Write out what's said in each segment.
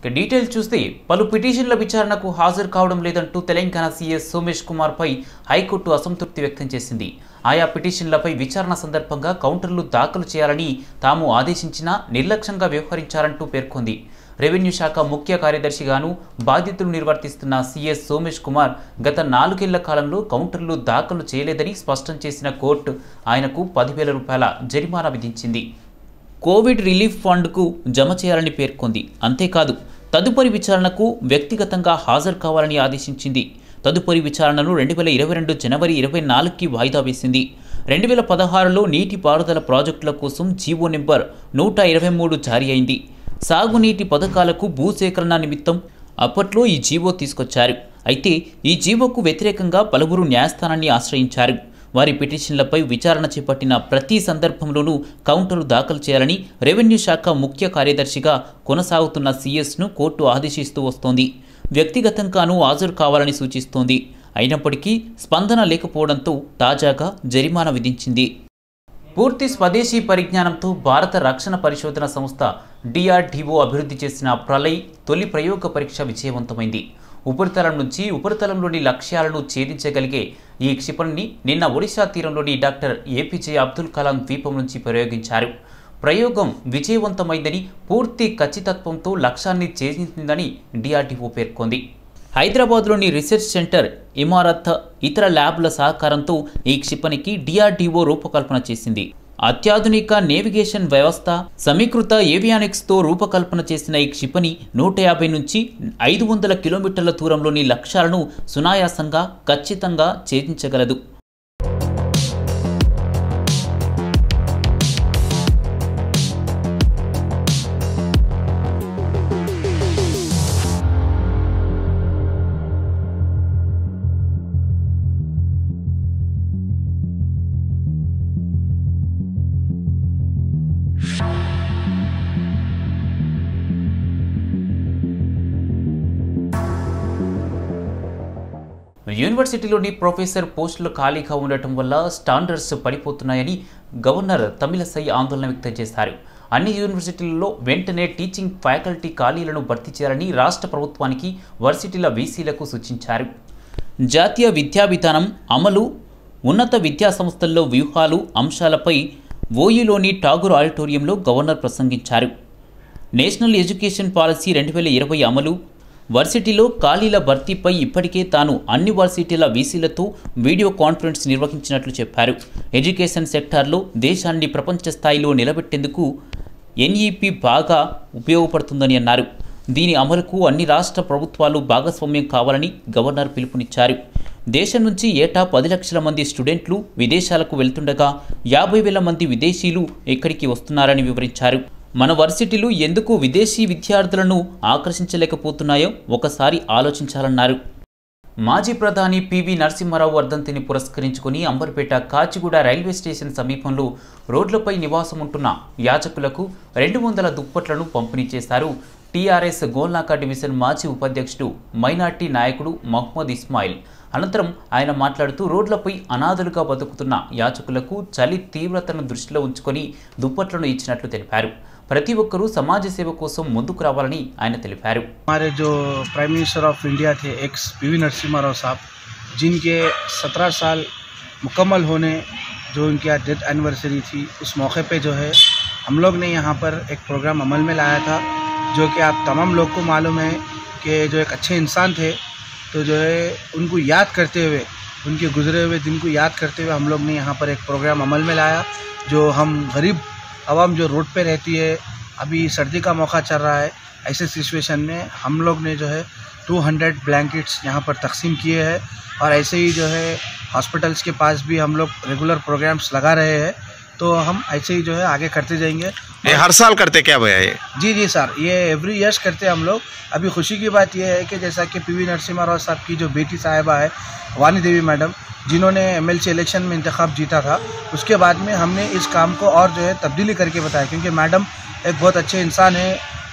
ఇక డీటెయిల్స్ చూస్తే పలు పిటిషన్ల విచారణకు హాజరు కావడం లేదంటూ తెలంగాణ సీఎస్ సోమేష్ కుమార్ పై హైకోర్టు అసంతృప్తి వ్యక్తం చేసింది ఆయా పిటిషన్లపై విచారణ సందర్భంగా కౌంటర్లు దాఖలు చేయాలని తాము ఆదేశించినా నిర్లక్ష్యంగా వ్యవహరించారంటూ పేర్కొంది రెవెన్యూ శాఖ ముఖ్య కార్యదర్శిగాను బాధ్యతలు నిర్వర్తిస్తున్న సీఎస్ సోమేష్ కుమార్ గత నాలుగేళ్ల కాలంలో కౌంటర్లు దాఖలు చేయలేదని స్పష్టం చేసిన కోర్టు ఆయనకు పదివేల రూపాయల జరిమానా విధించింది కోవిడ్ రిలీఫ్ ఫండ్కు జమ చేయాలని పేర్కొంది అంతేకాదు తదుపరి విచారణకు వ్యక్తిగతంగా హాజరు కావాలని ఆదేశించింది తదుపరి విచారణను రెండు వేల ఇరవై రెండు జనవరి ఇరవై నాలుగుకి వాయిదా వేసింది రెండు వేల పదహారులో నీటి పారుదల ప్రాజెక్టుల కోసం జీవో నెంబర్ నూట ఇరవై మూడు జారీ అయింది సాగునీటి పథకాలకు భూసేకరణ నిమిత్తం అప్పట్లో ఈ జీవో తీసుకొచ్చారు అయితే ఈ జీవోకు వ్యతిరేకంగా పలువురు న్యాయస్థానాన్ని ఆశ్రయించారు వారి పిటిషన్లపై విచారణ చేపట్టిన ప్రతి సందర్భంలోనూ కౌంటరు దాఖలు చేయాలని రెవెన్యూ శాఖ ముఖ్య కార్యదర్శిగా కొనసాగుతున్న సీఎస్ను కోర్టు ఆదేశిస్తూ వస్తోంది వ్యక్తిగతంగానూ హాజరు కావాలని సూచిస్తోంది అయినప్పటికీ స్పందన లేకపోవడంతో తాజాగా జరిమానా విధించింది పూర్తి స్వదేశీ పరిజ్ఞానంతో భారత రక్షణ పరిశోధన సంస్థ డిఆర్డిఓ అభివృద్ధి చేసిన ప్రళయ్ తొలి ప్రయోగ పరీక్ష విజయవంతమైంది ఉపరితలం నుంచి ఉపరితలంలోని లక్ష్యాలను ఛేదించగలిగే ఈ క్షిపణిని నిన్న ఒడిశా తీరంలోని డాక్టర్ ఏపీజే అబ్దుల్ కలాం ద్వీపం నుంచి ప్రయోగించారు ప్రయోగం విజయవంతమైందని పూర్తి ఖచ్చితత్వంతో లక్ష్యాన్ని ఛేదించిందని డిఆర్డిఓ పేర్కొంది హైదరాబాద్లోని రీసెర్చ్ సెంటర్ ఇమారత్ ఇతర ల్యాబ్ల సహకారంతో ఈ క్షిపణికి డిఆర్డిఓ రూపకల్పన చేసింది అత్యాధునిక నేవిగేషన్ వ్యవస్థ సమీకృత ఏవియానిక్స్తో రూపకల్పన చేసిన ఈ క్షిపణి నూట యాభై నుంచి ఐదు వందల కిలోమీటర్ల దూరంలోని లక్ష్యాలను సునాయాసంగా ఖచ్చితంగా ఛేదించగలదు యూనివర్సిటీలోని ప్రొఫెసర్ పోస్టులు ఖాళీగా ఉండటం వల్ల స్టాండర్డ్స్ పడిపోతున్నాయని గవర్నర్ తమిళసై ఆందోళన వ్యక్తం చేశారు అన్ని యూనివర్సిటీలలో వెంటనే టీచింగ్ ఫ్యాకల్టీ ఖాళీలను భర్తీ చేయాలని రాష్ట్ర ప్రభుత్వానికి వర్సిటీల వీసీలకు సూచించారు జాతీయ విద్యా విధానం అమలు ఉన్నత విద్యా సంస్థల్లో వ్యూహాలు అంశాలపై ఓయూలోని ఠాగూర్ ఆడిటోరియంలో గవర్నర్ ప్రసంగించారు నేషనల్ ఎడ్యుకేషన్ పాలసీ రెండు వేల ఇరవై అమలు వర్సిటీలో ఖాళీల భర్తీపై ఇప్పటికే తాను అన్ని వర్సిటీల వీసీలతో వీడియో కాన్ఫరెన్స్ నిర్వహించినట్లు చెప్పారు ఎడ్యుకేషన్ సెక్టార్లో దేశాన్ని ప్రపంచ స్థాయిలో నిలబెట్టేందుకు ఎన్ఈపి బాగా ఉపయోగపడుతుందని అన్నారు దీని అమలుకు అన్ని రాష్ట్ర ప్రభుత్వాలు భాగస్వామ్యం కావాలని గవర్నర్ పిలుపునిచ్చారు దేశం నుంచి ఏటా పది లక్షల మంది స్టూడెంట్లు విదేశాలకు వెళ్తుండగా యాభై వేల మంది విదేశీయులు ఇక్కడికి వస్తున్నారని వివరించారు మన వర్సిటీలు ఎందుకు విదేశీ విద్యార్థులను ఆకర్షించలేకపోతున్నాయో ఒకసారి ఆలోచించాలన్నారు మాజీ ప్రధాని పివి నరసింహారావు వర్ధంతిని పురస్కరించుకుని అంబర్పేట కాచిగూడ రైల్వే స్టేషన్ సమీపంలో రోడ్లపై నివాసం ఉంటున్న యాచకులకు రెండు వందల దుప్పట్లను పంపిణీ చేశారు టీఆర్ఎస్ గోల్నాకా డివిజన్ మాజీ ఉపాధ్యక్షుడు మైనార్టీ నాయకుడు మహ్మద్ ఇస్మాయిల్ అనంతరం ఆయన మాట్లాడుతూ రోడ్లపై అనాథలుగా బతుకుతున్న యాచకులకు చలి తీవ్రతను దృష్టిలో ఉంచుకొని దుప్పట్లను ఇచ్చినట్లు తెలిపారు ప్రతి ఒక్కరూ సమాజ సేవ కోసం ముందుకు రావాలని ఆయన తెలిపారు हमारे जो प्राइम मिनिस्टर ऑफ इंडिया थे ex P V Narasimha Rao साहब जिनके 17 साल मुकम्मल होने जो उनकी आज डेथ एनिवर्सरी थी उस मौके पे जो है हम लोग ने यहाँ पर एक प्रोग्राम अमल में लाया था जो कि आप तमाम लोग को मालूम है कि जो एक अच्छे इंसान थे तो जो है उनको याद करते हुए उनके गुजरे हुए दिन को याद करते हुए हम लोग ने यहाँ पर एक प्रोग्राम अमल में लाया जो हम गरीब आवाम जो रोड पे रहती है अभी सर्दी का मौका चल रहा है ऐसे सिचुएशन में हम लोग ने जो है 200 ब्लैंकेट्स यहाँ पर तकसीम किए हैं और ऐसे ही जो है हॉस्पिटल्स के पास भी हम लोग रेगुलर प्रोग्राम्स लगा रहे हैं तो हम ऐसे ही जो है आगे करते जाएंगे ये हर साल करते क्या भैया ये जी जी सर ये एवरी ईयर्स करते हैं हम लोग अभी खुशी की बात यह है कि जैसा कि पी वी नरसिम्हा राव साहब की जो बेटी साहिबा है वानी देवी मैडम जिन्होंने एमएलसी इलेक्शन में इंतखब जीता था उसके बाद में हमने इस काम को और जो है तब्दीली करके बताया क्योंकि मैडम एक बहुत अच्छे इंसान है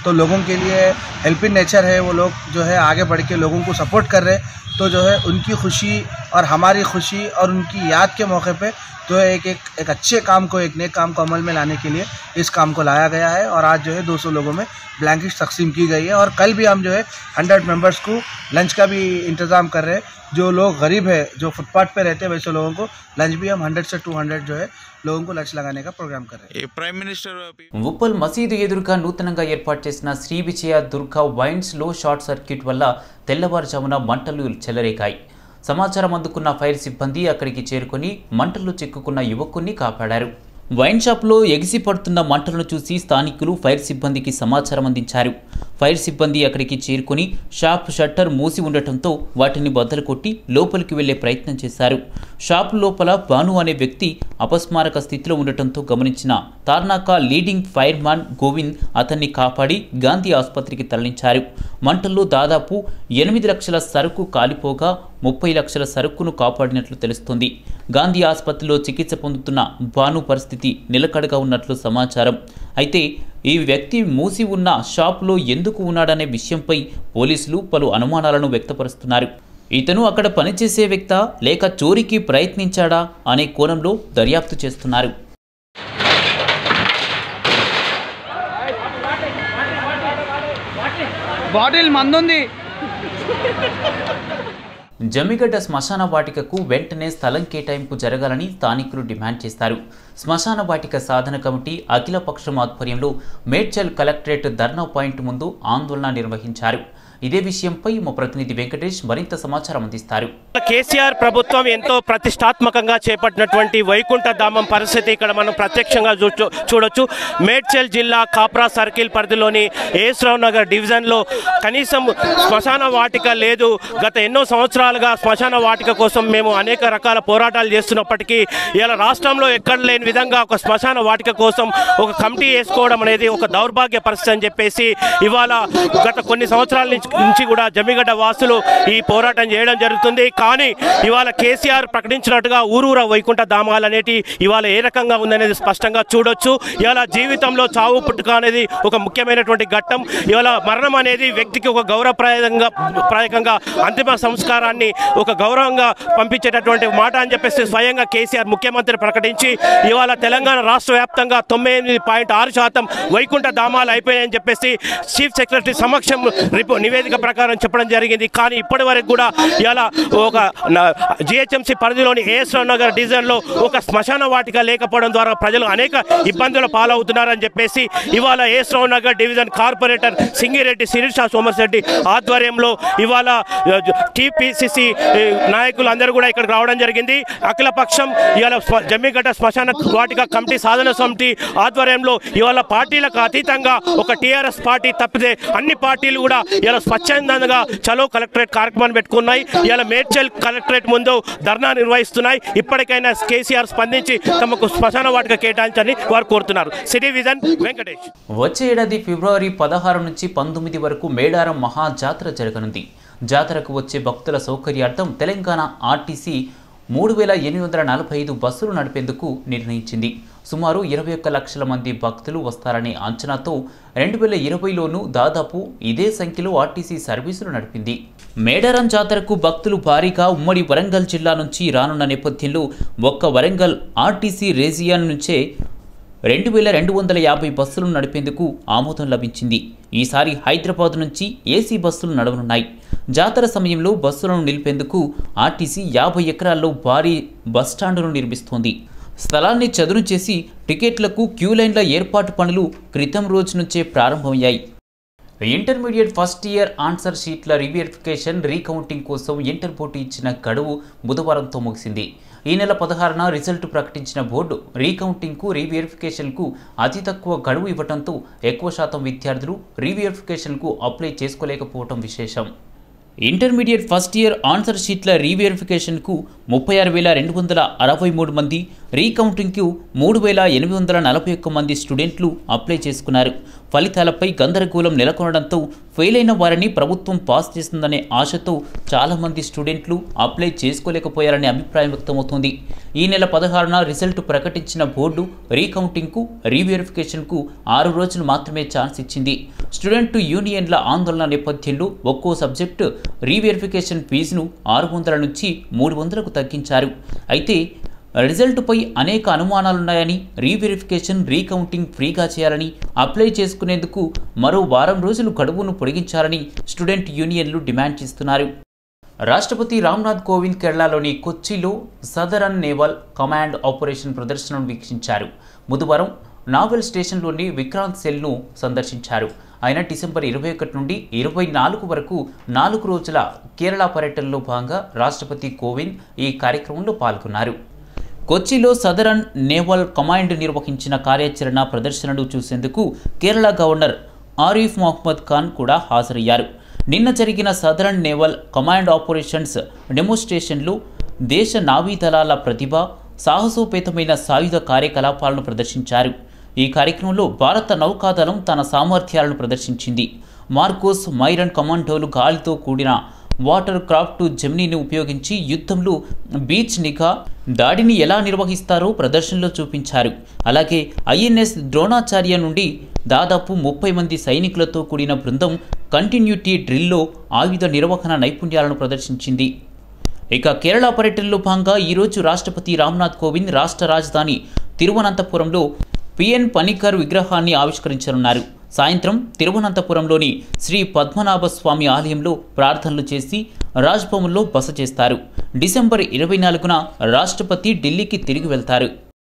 तो लोगों के लिए हेल्पिंग नेचर है वो लोग जो है आगे बढ़ के लोगों को सपोर्ट कर रहे हैं तो जो है उनकी खुशी और हमारी खुशी और उनकी याद के मौके पे जो है एक एक एक अच्छे काम को एक नेक काम को अमल में लाने के लिए इस काम को लाया गया है और आज जो है 200 लोगों में ब्लैंकेट तकसीम की गई है और कल भी हम जो है 100 मेंबर्स को लंच का भी इंतज़ाम कर रहे हैं जो लोग गरीब है जो फुटपाथ पे रहते हैं वैसे लोगों को लंच भी हम 100 से 200 जो है लोगों को लंच लगाने का प्रोग्राम कर रहे हैं ये प्राइम मिनिस्टर ఉప్పల్ మసీదు ఎదురుగా నూతనంగా ఏర్పాటు చేసిన శ్రీ విజయ దుర్గా వైన్స్లో షార్ట్ సర్క్యూట్ వల్ల తెల్లవారుజామున మంటలు చెలరేగాయి సమాచారం అందుకున్న ఫైర్ సిబ్బంది అక్కడికి చేరుకొని మంటల్లో చిక్కుకున్న యువకుణ్ణి కాపాడారు వైన్ షాప్లో ఎగిసి పడుతున్న మంటలను చూసి స్థానికులు ఫైర్ సిబ్బందికి సమాచారం అందించారు ఫైర్ సిబ్బంది అక్కడికి చేరుకొని షాప్ షట్టర్ మూసి ఉండటంతో వాటిని బద్దలు కొట్టి లోపలికి వెళ్లే ప్రయత్నం చేశారు షాప్ లోపల భాను అనే వ్యక్తి అపస్మారక స్థితిలో ఉండటంతో గమనించిన Tarnaka leading fire man Govind అతన్ని కాపాడి గాంధీ ఆసుపత్రికి తరలించారు మంటల్లో దాదాపు ఎనిమిది లక్షల సరుకు కాలిపోగా ముప్పై లక్షల సరుకును కాపాడినట్లు తెలుస్తోంది గాంధీ ఆసుపత్రిలో చికిత్స పొందుతున్న భాను పరిస్థితి నిలకడగా ఉన్నట్లు సమాచారం అయితే ఈ వ్యక్తి మూసి ఉన్న షాప్లో ఎందుకు ఉన్నాడనే విషయంపై పోలీసులు పలు అనుమానాలను వ్యక్తపరుస్తున్నారు ఇతను అక్కడ పనిచేసే వ్యక్తా లేక చోరీకి ప్రయత్నించాడా అనే కోణంలో దర్యాప్తు చేస్తున్నారు బాటిల్ మందుంది జమ్మిగడ్డ శ్మశాన వాటికకు వెంటనే స్థలం కేటాయింపు జరగాలని స్థానికులు డిమాండ్ చేశారు శ్మశాన వాటిక సాధన కమిటీ అఖిలపక్షం ఆధ్వర్యంలో మేడ్చల్ కలెక్టరేట్ ధర్నా పాయింట్ ముందు ఆందోళన నిర్వహించారు ఇదే విషయంపై మా ప్రతినిధి వెంకటేష్ మరింత సమాచారం అందిస్తారు కేసీఆర్ ప్రభుత్వం ఎంతో ప్రతిష్టాత్మకంగా చేపట్టినటువంటి వైకుంఠ ధామం పరిస్థితి ఇక్కడ మనం ప్రత్యక్షంగా చూ చూడొచ్చు మేడ్చల్ జిల్లా కాప్రా సర్కిల్ పరిధిలోని ఏస్రావు నగర్ డివిజన్లో కనీసం శ్మశాన వాటిక లేదు గత ఎన్నో సంవత్సరాలుగా శ్మశాన వాటిక కోసం మేము అనేక రకాల పోరాటాలు చేస్తున్నప్పటికీ ఇలా రాష్ట్రంలో ఎక్కడ లేని విధంగా ఒక శ్మశాన వాటిక కోసం ఒక కమిటీ వేసుకోవడం అనేది ఒక దౌర్భాగ్య పరిస్థితి అని చెప్పేసి ఇవాళ గత కొన్ని సంవత్సరాల నుంచి నుంచి కూడా జమ్మిగడ్డ వాసులు ఈ పోరాటం చేయడం జరుగుతుంది కానీ ఇవాళ కేసీఆర్ ప్రకటించినట్టుగా ఊరూర వైకుంఠ ధామాలు అనేటి ఇవాళ ఏ రకంగా ఉందనేది స్పష్టంగా చూడొచ్చు ఇవాళ జీవితంలో చావు పుట్టుక అనేది ఒక ముఖ్యమైనటువంటి ఘట్టం ఇవాళ మరణం అనేది వ్యక్తికి ఒక గౌరవప్రాయంగా ప్రాయకంగా అంతిమ సంస్కారాన్ని ఒక గౌరవంగా పంపించేటటువంటి మాట అని చెప్పేసి స్వయంగా కేసీఆర్ ముఖ్యమంత్రి ప్రకటించి ఇవాళ తెలంగాణ రాష్ట్ర వ్యాప్తంగా తొంభై ఎనిమిది పాయింట్ ఆరు శాతం వైకుంఠ ధామాలు అయిపోయాయని చెప్పేసి చీఫ్ సెక్రటరీ సమక్షం రిపో నివేదిక ప్రకారం చెప్పడం జరిగింది కానీ ఇప్పటి వరకు కూడా ఇలా ఒక జిహెచ్ఎంసీ పరిధిలోని ఏఎస్రావు నగర్ డివిజన్లో ఒక శ్మశాన వాటిక లేకపోవడం ద్వారా ప్రజలు అనేక ఇబ్బందుల పాలవుతున్నారని చెప్పేసి ఇవాళ ఏఎస్రావు నగర్ డివిజన్ కార్పొరేటర్ సింగిరెడ్డి శిరీష సోమశెట్టి ఆధ్వర్యంలో ఇవాళ టీపీసీసీ నాయకులు అందరూ కూడా ఇక్కడికి రావడం జరిగింది అఖిలపక్షం ఇవాళ స్వ- జమ్మిగడ్డ శ్మశాన వాటిక కమిటీ సాధన సమితి ఆధ్వర్యంలో ఇవాళ పార్టీలకు అతీతంగా ఒక టీఆర్ఎస్ పార్టీ తప్పితే అన్ని పార్టీలు కూడా ఇలా స్వచ్ఛందంగా చలో కలెక్టరేట్ కార్యక్రమాన్ని పెట్టుకున్నాయి ఇలా మేడ్చల్ కలెక్టరేట్ ముందు ధర్నా నిర్వహిస్తున్నాయి ఇప్పటికైనా కేసీఆర్ స్పందించి తమకు శ్మశాన వాటిక కేటాయించని వారు కోరుతున్నారు సిటీ విజన్ వెంకటేష్ వచ్చే ఏడాది ఫిబ్రవరి పదహారు నుంచి పంతొమ్మిది వరకు మేడారం మహా జాతర జరగనుంది జాతరకు వచ్చే భక్తుల సౌకర్యార్థం తెలంగాణ ఆర్టీసీ మూడు వేల ఎనిమిది వందల నలభై ఐదు బస్సులు నడిపేందుకు నిర్ణయించింది సుమారు ఇరవై ఒక్క లక్షల మంది భక్తులు వస్తారనే అంచనాతో రెండు వేల ఇరవైలోనూ దాదాపు ఇదే సంఖ్యలో ఆర్టీసీ సర్వీసులు నడిపింది మేడారం జాతరకు భక్తులు భారీగా ఉమ్మడి వరంగల్ జిల్లా నుంచి రానున్న నేపథ్యంలో ఒక్క వరంగల్ ఆర్టీసీ రేజియాన్ నుంచే రెండు వేల రెండు వందల యాభై బస్సులు నడిపేందుకు ఆమోదం లభించింది ఈసారి హైదరాబాద్ నుంచి ఏసీ బస్సులు నడవనున్నాయి జాతర సమయంలో బస్సులను నిలిపేందుకు ఆర్టీసీ యాభై ఎకరాల్లో భారీ బస్టాండును నిర్మిస్తోంది స్థలాన్ని చదును చేసి టికెట్లకు క్యూ లైన్ల ఏర్పాటు పనులు క్రితం రోజు నుంచే ప్రారంభమయ్యాయి ఇంటర్మీడియట్ ఫస్ట్ ఇయర్ ఆన్సర్ షీట్ల రీవెరిఫికేషన్ రీకౌంటింగ్ కోసం ఇంటర్ బోర్డు ఇచ్చిన గడువు బుధవారంతో ముగిసింది ఈ నెల పదహారున రిజల్ట్ ప్రకటించిన బోర్డు రీకౌంటింగ్కు రీవెరిఫికేషన్కు అతి తక్కువ గడువు ఇవ్వడంతో ఎక్కువ శాతం విద్యార్థులు రీవెరిఫికేషన్కు అప్లై చేసుకోలేకపోవడం విశేషం ఇంటర్మీడియట్ ఫస్ట్ ఇయర్ ఆన్సర్ షీట్ల రీవెరిఫికేషన్కు ముప్పై ఆరు వేల రెండు వందల అరవై మూడు మంది రీకౌంటింగ్కు మూడు వేల ఎనిమిది వందల నలభై ఒక్క మంది స్టూడెంట్లు అప్లై చేసుకున్నారు ఫలితాలపై గందరగోళం నెలకొనడంతో ఫెయిల్ అయిన వారిని ప్రభుత్వం పాస్ చేస్తుందనే ఆశతో చాలామంది స్టూడెంట్లు అప్లై చేసుకోలేకపోయారనే అభిప్రాయం వ్యక్తమవుతోంది ఈ నెల పదహారున రిజల్ట్ ప్రకటించిన బోర్డు రీకౌంటింగ్కు రీవెరిఫికేషన్కు ఆరు రోజులు మాత్రమే ఛాన్స్ ఇచ్చింది స్టూడెంట్ యూనియన్ల ఆందోళన నేపథ్యంలో ఒక్కో సబ్జెక్టు రీవెరిఫికేషన్ ఫీజును ఆరు వందల నుంచి మూడు వందలకు తగ్గించారు అయితే రిజల్ట్పై అనేక అనుమానాలున్నాయని రీవెరిఫికేషన్ రీకౌంటింగ్ ఫ్రీగా చేయాలని అప్లై చేసుకునేందుకు మరో వారం రోజులు గడువును పొడిగించాలని స్టూడెంట్ యూనియన్లు డిమాండ్ చేస్తున్నారు రాష్ట్రపతి రామ్నాథ్ కోవింద్ కేరళలోని కొచ్చిలో సదరన్ నేవల్ కమాండ్ ఆపరేషన్ ప్రదర్శనను వీక్షించారు బుధవారం నావెల్ స్టేషన్లోని విక్రాంత్ సెల్ను సందర్శించారు ఆయన డిసెంబర్ ఇరవై ఒకటి నుండి ఇరవై నాలుగు వరకు నాలుగు రోజుల కేరళ పర్యటనలో భాగంగా రాష్ట్రపతి కోవింద్ ఈ కార్యక్రమంలో పాల్గొన్నారు కొచ్చిలో సదరన్ నేవల్ కమాండ్ నిర్వహించిన కార్యాచరణ ప్రదర్శనను చూసేందుకు కేరళ గవర్నర్ ఆరిఫ్ మొహమ్మద్ ఖాన్ కూడా హాజరయ్యారు నిన్న జరిగిన సదరన్ నేవల్ కమాండ్ ఆపరేషన్స్ డెమోస్ట్రేషన్లో దేశ నావీదళాల ప్రతిభ సాహసోపేతమైన సాయుధ కార్యకలాపాలను ప్రదర్శించారు ఈ కార్యక్రమంలో భారత నౌకాదళం తన సామర్థ్యాలను ప్రదర్శించింది మార్కోస్ మైరన్ కమాండోలు గాలితో కూడిన వాటర్ క్రాఫ్ట్ జెమినీని ఉపయోగించి యుద్ధంలో బీచ్ నిఘా దాడిని ఎలా నిర్వహిస్తారో ప్రదర్శనలో చూపించారు అలాగే ఐఎన్ఎస్ ద్రోణాచార్య నుండి దాదాపు ముప్పై మంది సైనికులతో కూడిన బృందం కంటిన్యూటీ డ్రిల్లో ఆయుధ నిర్వహణ నైపుణ్యాలను ప్రదర్శించింది ఇక కేరళ పర్యటనలో భాగంగా ఈరోజు రాష్ట్రపతి రామ్నాథ్ కోవింద్ రాష్ట్ర రాజధాని తిరువనంతపురంలో పిఎన్ పనికర్ విగ్రహాన్ని ఆవిష్కరించనున్నారు సాయంత్రం తిరువనంతపురంలోని శ్రీ పద్మనాభ స్వామి ఆలయంలో ప్రార్థనలు చేసి రాజ్భవన్లో బస చేస్తారు డిసెంబర్ ఇరవై నాలుగున రాష్ట్రపతి ఢిల్లీకి తిరిగి వెళ్తారు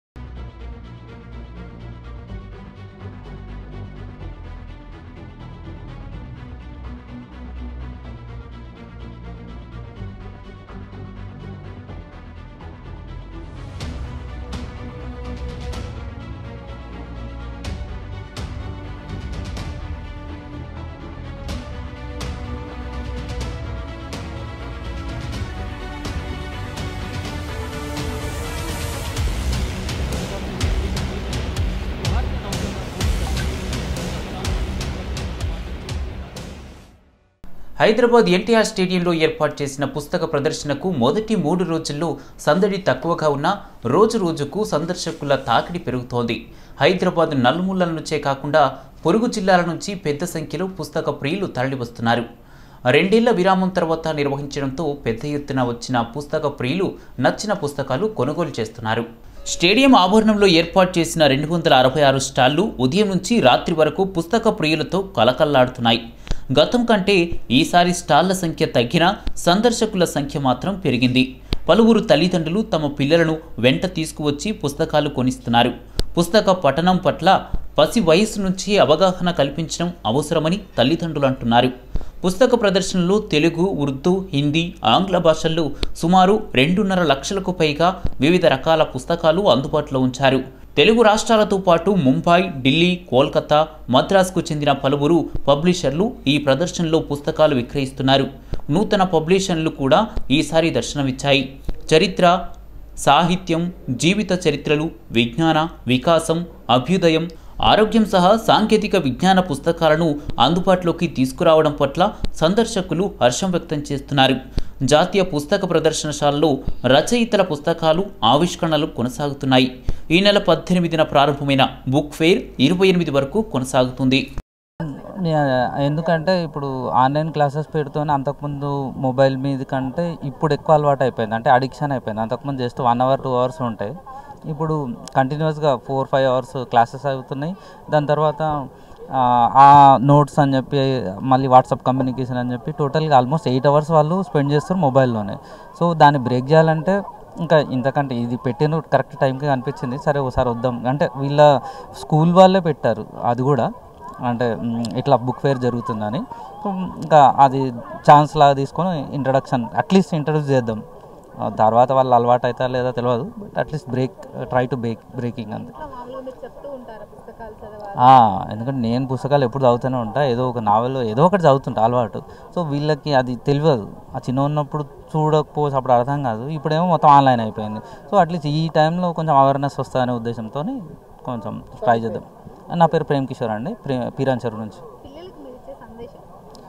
హైదరాబాద్ ఎన్టీఆర్ స్టేడియంలో ఏర్పాటు చేసిన పుస్తక ప్రదర్శనకు మొదటి మూడు రోజుల్లో సందడి తక్కువగా ఉన్న రోజు రోజుకు సందర్శకుల తాకిడి పెరుగుతోంది హైదరాబాద్ నలుమూలల నుంచే కాకుండా పొరుగు జిల్లాల నుంచి పెద్ద సంఖ్యలో పుస్తక ప్రియులు తరలివస్తున్నారు రెండేళ్ల విరామం తర్వాత నిర్వహించడంతో పెద్ద ఎత్తున వచ్చిన పుస్తక ప్రియులు నచ్చిన పుస్తకాలు కొనుగోలు చేస్తున్నారు స్టేడియం ఆభరణంలో ఏర్పాటు చేసిన రెండు వందల అరవై ఆరు స్టాళ్లు ఉదయం నుంచి రాత్రి వరకు పుస్తక ప్రియులతో కలకల్లాడుతున్నాయి గతం కంటే ఈసారి స్టాళ్ల సంఖ్య తగ్గినా సందర్శకుల సంఖ్య మాత్రం పెరిగింది పలువురు తల్లిదండ్రులు తమ పిల్లలను వెంట తీసుకువచ్చి పుస్తకాలు కొనిస్తున్నారు పుస్తక పఠనం పట్ల పసి వయసు నుంచి అవగాహన కల్పించడం అవసరమని తల్లిదండ్రులు అంటున్నారు పుస్తక ప్రదర్శనలో తెలుగు ఉర్దూ హిందీ ఆంగ్ల భాషల్లో సుమారు రెండున్నర లక్షలకు పైగా వివిధ రకాల పుస్తకాలు అందుబాటులో ఉంచారు తెలుగు రాష్ట్రాలతో పాటు ముంబై ఢిల్లీ కోల్కతా మద్రాసుకు చెందిన పలువురు పబ్లిషర్లు ఈ ప్రదర్శనలో పుస్తకాలు విక్రయిస్తున్నారు నూతన పబ్లిషన్లు కూడా ఈసారి దర్శనమిచ్చాయి చరిత్ర సాహిత్యం జీవిత చరిత్రలు విజ్ఞాన వికాసం అభ్యుదయం ఆరోగ్యం సహా సాంకేతిక విజ్ఞాన పుస్తకాలను అందుబాటులోకి తీసుకురావడం పట్ల సందర్శకులు హర్షం వ్యక్తం చేస్తున్నారు జాతీయ పుస్తక ప్రదర్శనశాలలో రచయితల పుస్తకాలు ఆవిష్కరణలు కొనసాగుతున్నాయి ఈ నెల పద్దెనిమిదిన ప్రారంభమైన బుక్ ఫెయిర్ ఇరవై ఎనిమిది వరకు కొనసాగుతుంది ఎందుకంటే ఇప్పుడు ఆన్లైన్ క్లాసెస్ పెడుతూనే అంతకుముందు మొబైల్ మీద కంటే ఇప్పుడు ఎక్కువ అలవాటు అయిపోయింది అంటే అడిక్షన్ అయిపోయింది అంతకుముందు just one hour two hours ఉంటాయి ఇప్పుడు కంటిన్యూస్గా ఫోర్ ఫైవ్ అవర్స్ క్లాసెస్ అవుతున్నాయి దాని తర్వాత ఆ నోట్స్ అని చెప్పి మళ్ళీ వాట్సాప్ కమ్యూనికేషన్ అని చెప్పి టోటల్గా ఆల్మోస్ట్ ఎయిట్ అవర్స్ వాళ్ళు స్పెండ్ చేస్తారు మొబైల్లోనే సో దాన్ని బ్రేక్ చేయాలంటే ఇంకా ఇంతకంటే ఇది పెట్టిన కరెక్ట్ టైంకి అనిపించింది సరే ఒకసారి వద్దాం అంటే వీళ్ళ స్కూల్ వాళ్ళే పెట్టారు అది కూడా అంటే మ్, ఇట్లా బుక్ ఫేర్ జరుగుతుందని సో, ఇంకా అది ఛాన్స్ లాగా తీసుకొని ఇంట్రడక్షన్ అట్లీస్ట్ ఇంట్రడ్యూస్ చేద్దాం ఆ తర్వాత వాళ్ళు అలవాటు అవుతారా లేదా తెలియదు but at least break try to break breaking అంతే ఆ, ఎందుకంటే నేను పుస్తకాలు ఎప్పుడు చదువుతూనే ఉంటా ఏదో ఒక నావెల్ ఏదో ఒకటి చదువుతుంటా అలవాటు సో వీళ్ళకి అది తెలియదు ఆ చిన్న ఉన్నప్పుడు చూడకపోతే అప్పుడు అర్థం కాదు ఇప్పుడేమో మొత్తం ఆన్లైన్ అయిపోయింది సో అట్లీస్ట్ ఈ టైంలో కొంచెం అవేర్నెస్ వస్తుందనే ఉద్దేశంతో కొంచెం ట్రై చేద్దాం నా పేరు ప్రేమ్ కిషోర్ అండి ప్రే పీరాంచర్ నుంచి పిల్లలకి మీరు ఇచ్చే సందేశం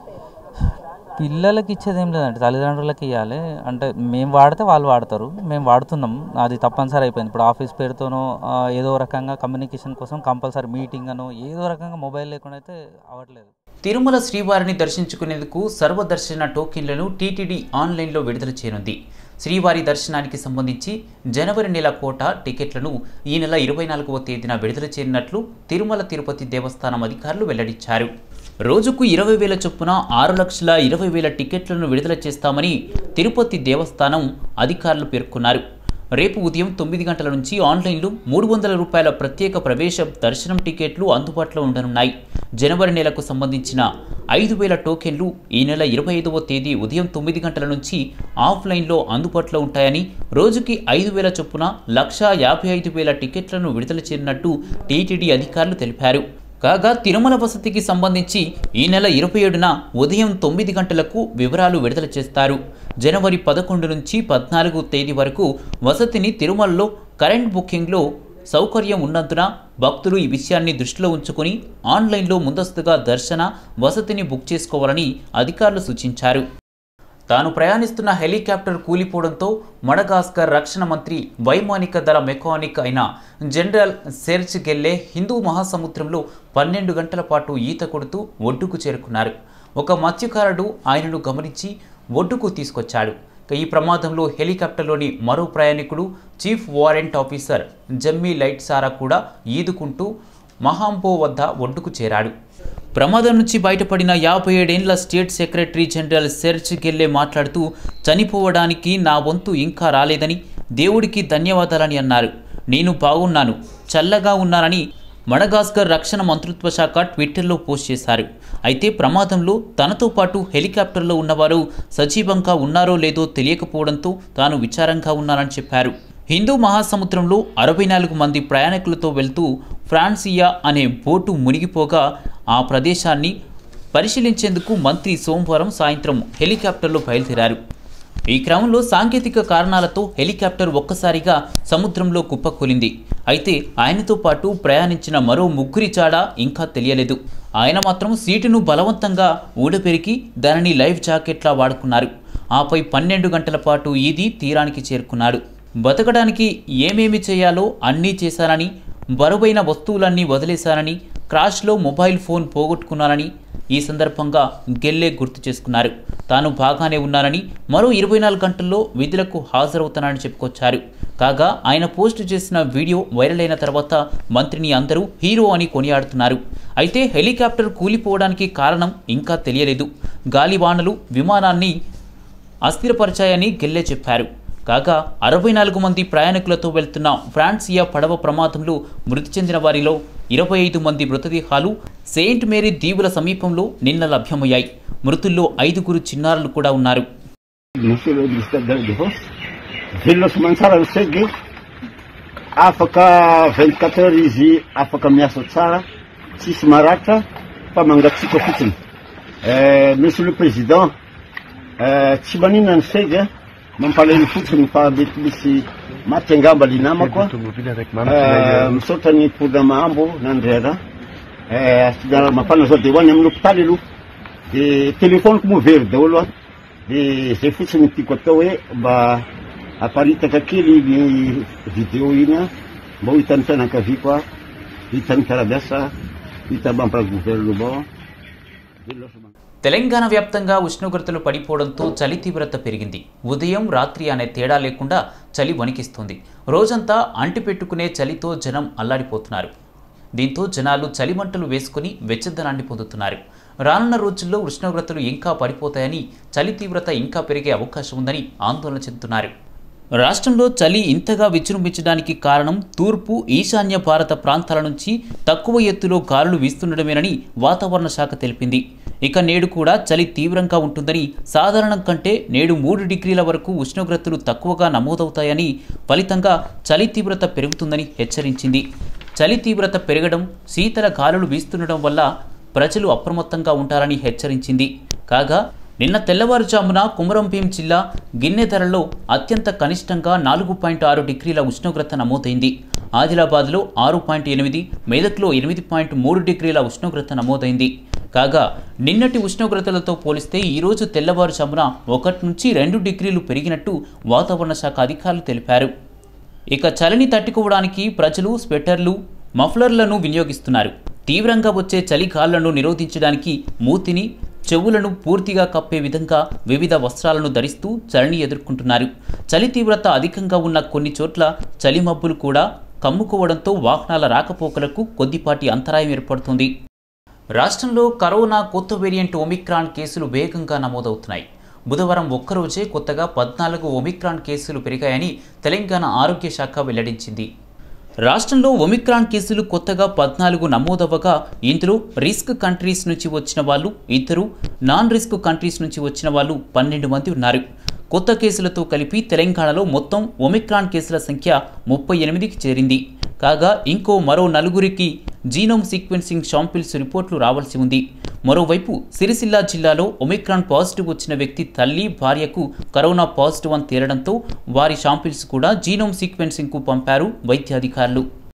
పిల్లలకి ఇచ్చేది ఏం లేదండి తల్లిదండ్రులకి ఇవ్వాలి అంటే మేము వాడితే వాళ్ళు వాడతారు మేము వాడుతున్నాం అది తప్పనిసరి అయిపోయింది ఇప్పుడు ఆఫీస్ పేరుతోనో ఆ, ఏదో రకంగా కమ్యూనికేషన్ కోసం కంపల్సరీ మీటింగ్ అనో ఏదో రకంగా మొబైల్ లేకుండా అయితే అవ్వట్లేదు తిరుమల శ్రీవారిని దర్శించుకునేందుకు సర్వదర్శన టోకెన్లను టీటీడీ ఆన్లైన్లో విడుదల చేయనుంది శ్రీవారి దర్శనానికి సంబంధించి జనవరి నెల కోట టికెట్లను ఈ నెల ఇరవై నాలుగవ తేదీన విడుదల చేయనున్నట్లు తిరుమల తిరుపతి దేవస్థానం అధికారులు వెల్లడించారు రోజుకు ఇరవై వేల చొప్పున ఆరు లక్షల ఇరవై వేల టికెట్లను విడుదల చేస్తామని తిరుపతి దేవస్థానం అధికారులు పేర్కొన్నారు రేపు ఉదయం తొమ్మిది గంటల నుంచి ఆన్లైన్లో మూడు వందల రూపాయల ప్రత్యేక ప్రవేశ దర్శనం టికెట్లు అందుబాటులో ఉండనున్నాయి జనవరి నెలకు సంబంధించిన ఐదు వేల టోకెన్లు ఈ నెల ఇరవై ఐదవ తేదీ ఉదయం తొమ్మిది గంటల నుంచి ఆఫ్లైన్లో అందుబాటులో ఉంటాయని రోజుకి ఐదు వేల చొప్పున లక్షా యాభై ఐదు వేల టికెట్లను విడుదల చేయనున్నట్టు టీటీడీ అధికారులు తెలిపారు కాగా తిరుమల వసతికి సంబంధించి ఈ నెల ఇరవై ఏడున ఉదయం తొమ్మిది గంటలకు వివరాలు విడుదల చేస్తారు జనవరి పదకొండు నుంచి పద్నాలుగు తేదీ వరకు వసతిని తిరుమలలో కరెంట్ బుకింగ్లో సౌకర్యం ఉన్నందున భక్తులు ఈ విషయాన్ని దృష్టిలో ఉంచుకొని ఆన్లైన్లో ముందస్తుగా దర్శన వసతిని బుక్ చేసుకోవాలని అధికారులు సూచించారు తాను ప్రయాణిస్తున్న హెలికాప్టర్ కూలిపోవడంతో మడగాస్కర్ రక్షణ మంత్రి వైమానిక దళ మెకానిక్ అయిన జనరల్ సెర్చ్ గెల్లే హిందూ మహాసముద్రంలో పన్నెండు గంటల పాటు ఈత కొడుతూ ఒడ్డుకు చేరుకున్నారు ఒక మత్స్యకారుడు ఆయనను గమనించి ఒడ్డుకు తీసుకొచ్చాడు ఇక ఈ ప్రమాదంలో హెలికాప్టర్లోని మరో ప్రయాణికుడు చీఫ్ వారెంట్ ఆఫీసర్ జమ్మీ లైట్ సారా కూడా ఈదుకుంటూ మహాంబో వద్ద ఒడ్డుకు చేరాడు ప్రమాదం నుంచి బయటపడిన యాభై ఏడేండ్ల స్టేట్ సెక్రటరీ జనరల్ సెర్చ్ గెల్లే మాట్లాడుతూ చనిపోవడానికి నా వంతు ఇంకా రాలేదని దేవుడికి ధన్యవాదాలని అన్నారు నేను బాగున్నాను చల్లగా ఉన్నానని మడగాస్కర్ రక్షణ మంత్రిత్వ శాఖ ట్విట్టర్లో పోస్ట్ చేశారు అయితే ప్రమాదంలో తనతో పాటు హెలికాప్టర్లో ఉన్నవారు సజీవంగా ఉన్నారో లేదో తెలియకపోవడంతో తాను విచారంగా ఉన్నానని చెప్పారు హిందూ మహాసముద్రంలో అరవై నాలుగు మంది ప్రయాణికులతో వెళ్తూ ఫ్రాన్సియా అనే బోటు మునిగిపోగా ఆ ప్రదేశాన్ని పరిశీలించేందుకు మంత్రి సోమవారం సాయంత్రం హెలికాప్టర్లో బయలుదేరారు ఈ క్రమంలో సాంకేతిక కారణాలతో హెలికాప్టర్ ఒక్కసారిగా సముద్రంలో కుప్పకూలింది అయితే ఆయనతో పాటు ప్రయాణించిన మరో ముగ్గురి చాడ ఇంకా తెలియలేదు ఆయన మాత్రం సీటును బలవంతంగా ఊడపెరికి దానిని లైఫ్ జాకెట్లా వాడుకున్నారు ఆపై పన్నెండు గంటల పాటు ఈది తీరానికి చేరుకున్నాడు బతకడానికి ఏమేమి చేయాలో అన్నీ చేశానని బరువైన వస్తువులన్నీ వదిలేశానని క్రాష్లో మొబైల్ ఫోన్ పోగొట్టుకున్నానని ఈ సందర్భంగా గెల్లే గుర్తు చేసుకున్నారు తాను బాగానే ఉన్నానని మరో ఇరవై నాలుగు గంటల్లో విధులకు హాజరవుతానని చెప్పుకొచ్చారు కాగా ఆయన పోస్టు చేసిన వీడియో వైరల్ అయిన తర్వాత మంత్రిని అందరూ హీరో అని కొనియాడుతున్నారు అయితే హెలికాప్టర్ కూలిపోవడానికి కారణం ఇంకా తెలియలేదు గాలివానలు విమానాన్ని అస్థిరపరిచాయని గెల్లే చెప్పారు కాగా అరవై నాలుగు మంది ప్రయాణికులతో వెళ్తున్న ఫ్రాన్సియా పడవ ప్రమాదంలో మృతి చెందిన వారిలో ఇరవై ఐదు మంది మృతదేహాలు సెయింట్ మేరీ దీవుల సమీపంలో నిన్న లభ్యమయ్యాయి మృతుల్లో ఐదుగురు చిన్నారులు కూడా ఉన్నారు Monsieur le ministre de la Défense, Villos Mansara Sege, afaka 24 heures izy afaka miasa tsara tsisy maratra fa mangatsiaka fotsiny Eh, monsieur le président eh, tsy maninona ny sega mampalahelo fotsiny fa mety misy maty angamba le namako Eh, misaotra ny mpona mahambo nandrera Eh, mafana zao de hoany amin'ny hôpitaly aloha de telefoniko moa very daholo a de zay fotsiny tiako atao hoe mba aparitaka kely ny video iny a mba ho hitan'ny fianakaviako a hitan'ny fiarabiasa hita mampra gouvernement Telangana వ్యాప్తంగా ఉష్ణోగ్రతలు పడిపోవడంతో చలి తీవ్రత పెరిగింది ఉదయం రాత్రి అనే తేడా లేకుండా చలి వణికిస్తుంది రోజంతా అంటిపెట్టుకునే చలితో జనం అల్లాడిపోతున్నారు దీంతో జనాలు చలిమంటలు వేసుకుని వెచ్చదనాన్ని పొందుతున్నారు రానున్న రోజుల్లో ఉష్ణోగ్రతలు ఇంకా పడిపోతాయని చలి తీవ్రత ఇంకా పెరిగే అవకాశం ఉందని ఆందోళన చెందుతున్నారు రాష్ట్రంలో చలి ఇంతగా విజృంభించడానికి కారణం తూర్పు ఈశాన్య భారత ప్రాంతాల నుంచి తక్కువ ఎత్తులో గాలులు వీస్తుండడమేనని వాతావరణ శాఖ తెలిపింది ఇక నేడు కూడా చలి తీవ్రంగా ఉంటుందని సాధారణం కంటే నేడు మూడు డిగ్రీల వరకు ఉష్ణోగ్రతలు తక్కువగా నమోదవుతాయని ఫలితంగా చలి తీవ్రత పెరుగుతుందని హెచ్చరించింది చలి తీవ్రత పెరగడం శీతల గాలులు వీస్తుండడం వల్ల ప్రజలు అప్రమత్తంగా ఉంటారని హెచ్చరించింది కాగా నిన్న తెల్లవారుజామున కుమరంభీం జిల్లా గిన్నెధరలో అత్యంత కనిష్టంగా నాలుగు పాయింట్ ఆరు డిగ్రీల ఉష్ణోగ్రత నమోదైంది ఆదిలాబాద్లో ఆరు పాయింట్ ఎనిమిది మెదక్లో ఎనిమిది పాయింట్ మూడు డిగ్రీల ఉష్ణోగ్రత నమోదైంది కాగా నిన్నటి ఉష్ణోగ్రతలతో పోలిస్తే ఈరోజు తెల్లవారుజామున ఒకటి నుంచి రెండు డిగ్రీలు పెరిగినట్టు వాతావరణ శాఖ అధికారులు తెలిపారు ఇక చలిని తట్టుకోవడానికి ప్రజలు స్వెటర్లు మఫ్లర్లను వినియోగిస్తున్నారు తీవ్రంగా వచ్చే చలి గాళ్లను నిరోధించడానికి మూతిని చెవులను పూర్తిగా కప్పే విధంగా వివిధ వస్త్రాలను ధరిస్తూ చలిని ఎదుర్కొంటున్నారు చలి తీవ్రత అధికంగా ఉన్న కొన్ని చోట్ల చలి మబ్బులు కూడా కమ్ముకోవడంతో వాహనాల రాకపోకలకు కొద్దిపాటి అంతరాయం ఏర్పడుతుంది రాష్ట్రంలో కరోనా కొత్త వేరియంట్ ఒమిక్రాన్ కేసులు వేగంగా నమోదవుతున్నాయి బుధవారం ఒక్కరోజే కొత్తగా పద్నాలుగు ఒమిక్రాన్ కేసులు పెరిగాయని తెలంగాణ ఆరోగ్య శాఖ వెల్లడించింది రాష్ట్రంలో ఒమిక్రాన్ కేసులు కొత్తగా పద్నాలుగు నమోదవ్వగా ఇందులో రిస్క్ కంట్రీస్ నుంచి వచ్చిన వాళ్ళు ఇద్దరు నాన్ రిస్క్ కంట్రీస్ నుంచి వచ్చిన వాళ్ళు పన్నెండు మంది ఉన్నారు కొత్త కేసులతో కలిపి తెలంగాణలో మొత్తం ఒమిక్రాన్ కేసుల సంఖ్య ముప్పై ఎనిమిదికి చేరింది కాగా ఇంకో మరో నలుగురికి జీనోమ్ సీక్వెన్సింగ్ శాంపిల్స్ రిపోర్ట్లు రావాల్సి ఉంది మరోవైపు సిరిసిల్ల జిల్లాలో ఒమిక్రాన్ పాజిటివ్ వచ్చిన వ్యక్తి తల్లి భార్యకు కరోనా పాజిటివ్ అని తేలడంతో వారి శాంపిల్స్ కూడా జీనోమ్ సీక్వెన్సింగ్కు పంపారు వైద్యాధికారులు